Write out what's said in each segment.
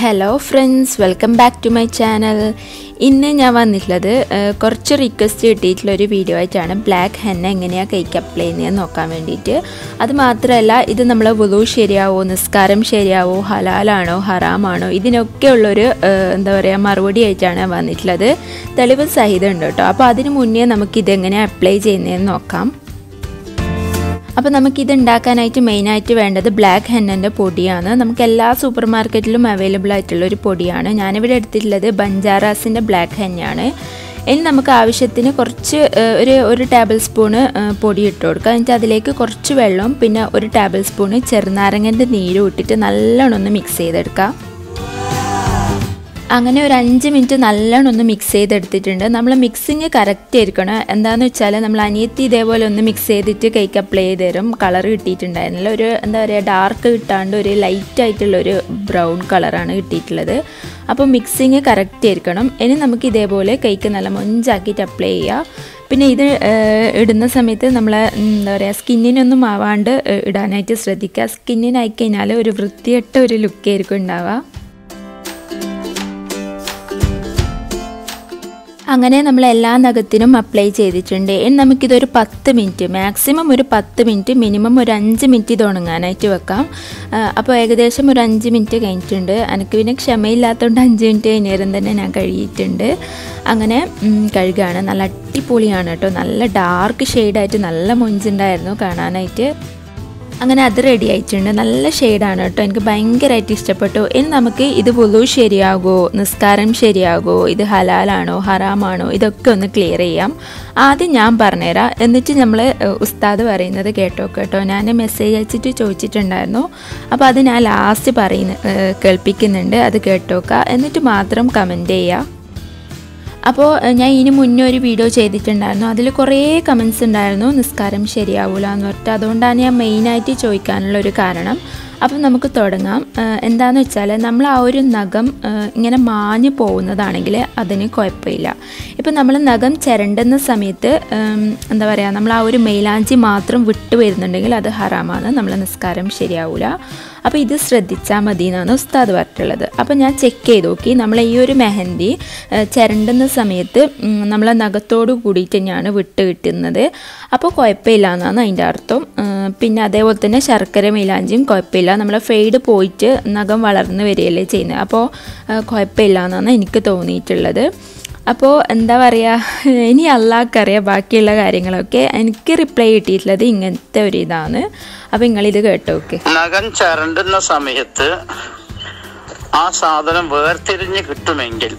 hello friends welcome back to my channel ഇന്ന് ഞാൻ വന്നിട്ടുള്ളത് ഏഹ്, കുറച്ച് റിക്വസ്റ്റ് കിട്ടിയിട്ടുള്ള ഒരു വീഡിയോ ആയിട്ടാണ് ബ്ലാക്ക് ഹെന്ന എങ്ങനെയാണ് കൈക്ക് അപ്ലൈ ചെയ്യുന്നത് നോക്കാൻ വേണ്ടിയിട്ട് അത് മാത്രമല്ല ഇത് നമ്മളെ വുളു ശരിയാവോ നിസ്കാരം ശരിയാവോ ഹലാലാണോ ഹറാമാണോ ഇതിനൊക്കെ ഉള്ളൊരു ഏഹ്, എന്താ പറയുക മറുപടി ആയിട്ടാണ് ഞാൻ വന്നിട്ടുള്ളത് തെളിവ് സഹിതം ഉണ്ട് കേട്ടോ അപ്പോൾ അതിന് മുന്നേ നമുക്കിതെങ്ങനെ അപ്ലൈ ചെയ്യുന്നതെന്ന് നോക്കാം അപ്പോൾ നമുക്കിത് ഉണ്ടാക്കാനായിട്ട് മെയിനായിട്ട് വേണ്ടത് ബ്ലാക്ക് ഹെന്നൻ്റെ പൊടിയാണ് നമുക്ക് എല്ലാ സൂപ്പർ മാർക്കറ്റിലും അവൈലബിൾ ആയിട്ടുള്ള ഒരു പൊടിയാണ് ഞാനിവിടെ എടുത്തിട്ടുള്ളത് ബഞ്ചാറാസിൻ്റെ ബ്ലാക്ക് ഹെന്നയാണ് ഇനി നമുക്ക് ആവശ്യത്തിന് കുറച്ച് ഏഹ്, ഒരു ഒരു ടേബിൾ സ്പൂണ് ഏഹ്, പൊടി ഇട്ട് കൊടുക്കുക എന്നിട്ട് അതിലേക്ക് കുറച്ച് വെള്ളവും പിന്നെ ഒരു ടേബിൾ സ്പൂണ് ചെറുനാരങ്ങൻ്റെ നീരും ഇട്ടിട്ട് നല്ലോണം ഒന്ന് മിക്സ് ചെയ്തെടുക്കാം അങ്ങനെ ഒരു അഞ്ച് മിനിറ്റ് നല്ലോണം ഒന്ന് മിക്സ് ചെയ്തെടുത്തിട്ടുണ്ട് നമ്മൾ മിക്സിങ് കറക്റ്റ് ആയിരിക്കണം എന്താണെന്ന് വെച്ചാൽ നമ്മൾ അനിയത്തി ഇതേപോലെ ഒന്ന് മിക്സ് ചെയ്തിട്ട് കേക്ക് അപ്ലൈ ചെയ്ത് തരും കളർ കിട്ടിയിട്ടുണ്ടായിരുന്നില്ല ഒരു എന്താ പറയുക ഡാർക്ക് കിട്ടാണ്ട് ഒരു ലൈറ്റ് ആയിട്ടുള്ള ഒരു ബ്രൗൺ കളറാണ് കിട്ടിയിട്ടുള്ളത് അപ്പോൾ മിക്സിങ് കറക്റ്റ് ആയിരിക്കണം ഇനി നമുക്ക് ഇതേപോലെ കേക്ക് നല്ല മൊഞ്ചാക്കിയിട്ട് അപ്ലൈ ചെയ്യുക പിന്നെ ഇത് ഏഹ്, ഇടുന്ന സമയത്ത് നമ്മൾ എന്താ പറയുക സ്കിന്നിനൊന്നും ആവാണ്ട് ഏഹ്, ഇടാനായിട്ട് ശ്രദ്ധിക്കുക സ്കിന്നിനായി കഴിഞ്ഞാൽ ഒരു വൃത്തികെട്ട ഒരു ലുക്കായിരിക്കും ഉണ്ടാവുക അങ്ങനെ നമ്മൾ എല്ലാ നഖത്തിനും അപ്ലൈ ചെയ്തിട്ടുണ്ട് ഇനി നമുക്കിതൊരു പത്ത് മിനിറ്റ് മാക്സിമം ഒരു പത്ത് മിനിറ്റ് മിനിമം ഒരു അഞ്ച് മിനിറ്റ് ഇത് ഉണങ്ങാനായിട്ട് വെക്കാം ആ, അപ്പോൾ ഏകദേശം ഒരു അഞ്ച് മിനിറ്റ് കഴിഞ്ഞിട്ടുണ്ട് എനിക്ക് പിന്നെ ക്ഷമയില്ലാത്തതുകൊണ്ട് അഞ്ച് മിനിറ്റ് കഴിഞ്ഞേരം തന്നെ ഞാൻ കഴുകിയിട്ടുണ്ട് അങ്ങനെ ഉം, കഴുകുകയാണ് നല്ല അടിപൊളിയാണ് കേട്ടോ നല്ല ഡാർക്ക് ഷെയ്ഡായിട്ട് നല്ല മൊഞ്ചുണ്ടായിരുന്നു കാണാനായിട്ട് അങ്ങനെ അത് റെഡി ആയിട്ടുണ്ട് നല്ല ഷെയ്ഡാണ് കേട്ടോ എനിക്ക് ഭയങ്കരമായിട്ട് ഇഷ്ടപ്പെട്ടു ഇനി നമുക്ക് ഇത് വുളു ശരിയാകോ നിസ്കാരം ശരിയാകോ ഇത് ഹലാലാണോ ഹറാമാണോ ഇതൊക്കെ ഒന്ന് ക്ലിയർ ചെയ്യാം ആദ്യം ഞാൻ പറഞ്ഞുതരാം എന്നിട്ട് നമ്മൾ ഉസ്താദ് പറയുന്നത് കേട്ടോ കേട്ടോ ഞാൻ മെസ്സേജ് അയച്ചിട്ട് ചോദിച്ചിട്ടുണ്ടായിരുന്നു അപ്പോൾ അത് ഞാൻ ലാസ്റ്റ് പറയുന്ന ഏഹ്, കേൾപ്പിക്കുന്നുണ്ട് അത് കേട്ടോക്കുക എന്നിട്ട് മാത്രം കമൻറ്റ് ചെയ്യുക അപ്പോൾ എഹ്, ഞാൻ ഇതിന് മുന്നേ ഒരു വീഡിയോ ചെയ്തിട്ടുണ്ടായിരുന്നു അതിൽ കുറേ കമൻസ് ഉണ്ടായിരുന്നു നിസ്കാരം ശരിയാവില്ല എന്ന് പറഞ്ഞിട്ട് അതുകൊണ്ടാണ് ഞാൻ മെയിനായിട്ട് ചോദിക്കാനുള്ള ഒരു കാരണം അപ്പം നമുക്ക് തുടങ്ങാം എഹ്, എന്താണെന്ന് വെച്ചാൽ നമ്മൾ ആ ഒരു നഖം എഹ്, ഇങ്ങനെ മാഞ്ഞു പോകുന്നതാണെങ്കിൽ അതിന് കുഴപ്പമില്ല ഇപ്പം നമ്മൾ നഖം ചിരണ്ടുന്ന സമയത്ത് ഉം, എന്താ പറയുക നമ്മൾ ആ ഒരു മെയിലാഞ്ചി മാത്രം വിട്ടു വരുന്നുണ്ടെങ്കിൽ അത് ഹറാമാണ് നമ്മളെ നിസ്കാരം ശരിയാവില്ല അപ്പോൾ ഇത് ശ്രദ്ധിച്ചാൽ മതി എന്നാണ് ഉസ്താദ് പറഞ്ഞിട്ടുള്ളത് അപ്പോൾ ഞാൻ ചെക്ക് ചെയ്ത് നോക്കി നമ്മൾ ഈ ഒരു മെഹന്തി ഏഹ്, ചിരണ്ടുന്ന സമയത്ത് ഉം, നമ്മളെ നഖത്തോട് കൂടിയിട്ട് തന്നെയാണ് വിട്ട് കിട്ടുന്നത് അപ്പോൾ കുഴപ്പമില്ല എന്നാണ് അതിൻ്റെ അർത്ഥം ഏഹ്, പിന്നെ അതേപോലെ തന്നെ ശർക്കര മൈലാഞ്ചിയും കുഴപ്പമില്ല നമ്മളെ ഫെയ്ഡ് പോയിട്ട് നഖം വളർന്നു വരികയല്ലേ ചെയ്യുന്നത് അപ്പോൾ ഏഹ്, കുഴപ്പമില്ല എന്നാണ് എനിക്ക് തോന്നിയിട്ടുള്ളത് അപ്പോൾ എന്താ പറയുക ഇനി അള്ളാഹ്ക്കറിയാം ബാക്കിയുള്ള കാര്യങ്ങളൊക്കെ എനിക്ക് റിപ്ലൈ കിട്ടിയിട്ടുള്ളത് ഇങ്ങനത്തെ ഒരു ഇതാണ് അപ്പോൾ നിങ്ങളിത് കേട്ടോ ഓക്കെ നഖം ചരണ്ടുന്ന സമയത്ത് ആ സാധനം വേർതിരിഞ്ഞ് കിട്ടുമെങ്കിൽ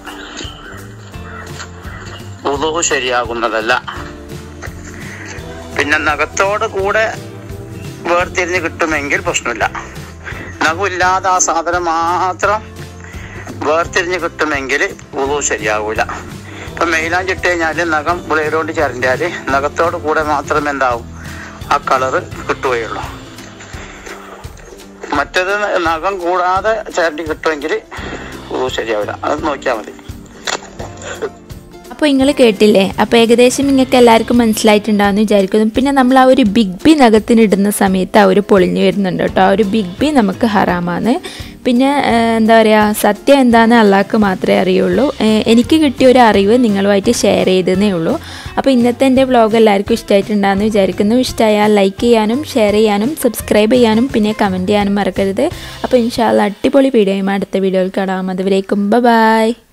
ഉദു ശരിയാകുന്നതല്ല പിന്നെ നഖത്തോട് കൂടെ വേർതിരിഞ്ഞ് കിട്ടുമെങ്കിൽ പ്രശ്നമില്ല നഖമില്ലാതെ ആ സാധനം മാത്രം വേർതിരിഞ്ഞ് കിട്ടുമെങ്കിൽ ഉദു ശരിയാകൂല ഇപ്പൊ മെയിലാഞ്ചി ഇട്ട് കഴിഞ്ഞാല് നഖം ബ്ലേഡോണ്ട് ചരണ്ടിയാല് നഖത്തോട് കൂടെ മാത്രം എന്താവും ആ കളറ് കിട്ടുകയുള്ളൂ മറ്റേത് നഖം കൂടാതെ ചരണ്ടി കിട്ടുമെങ്കിൽ ശരിയാവില്ല അത് നോക്കിയാൽ മതി അപ്പോൾ നിങ്ങൾ കേട്ടില്ലേ അപ്പോൾ ഏകദേശം നിങ്ങൾക്ക് എല്ലാവർക്കും മനസ്സിലായിട്ടുണ്ടാവുമെന്ന് വിചാരിക്കുന്നു പിന്നെ നമ്മൾ ആ ഒരു ബിഗ് ബി നഖത്തിനിടുന്ന സമയത്ത് ആ ഒരു പൊളിഞ്ഞു വരുന്നുണ്ട് കേട്ടോ ആ ഒരു ബിഗ് ബി നമുക്ക് ഹറാമാണ് പിന്നെ ഏഹ്, എന്താ പറയുക സത്യം എന്താണെന്ന് അള്ളാഹ്ക്ക് മാത്രമേ അറിയുള്ളൂ ഏഹ്, എനിക്ക് കിട്ടിയ ഒരു അറിവ് നിങ്ങളുമായിട്ട് ഷെയർ ചെയ്തതേ ഉള്ളൂ അപ്പോൾ ഇന്നത്തെ എൻ്റെ വ്ളോഗ് എല്ലാവർക്കും ഇഷ്ടമായിട്ടുണ്ടാകുമെന്ന് വിചാരിക്കുന്നു ഇഷ്ടമായാൽ ലൈക്ക് ചെയ്യാനും ഷെയർ ചെയ്യാനും സബ്സ്ക്രൈബ് ചെയ്യാനും പിന്നെ കമൻറ്റ് ചെയ്യാനും മറക്കരുത് അപ്പോൾ ഇൻഷാല്ല അടിപൊളി വീഡിയോയും അടുത്ത വീഡിയോയിൽ കാണാം അതുവരേക്കും ബൈ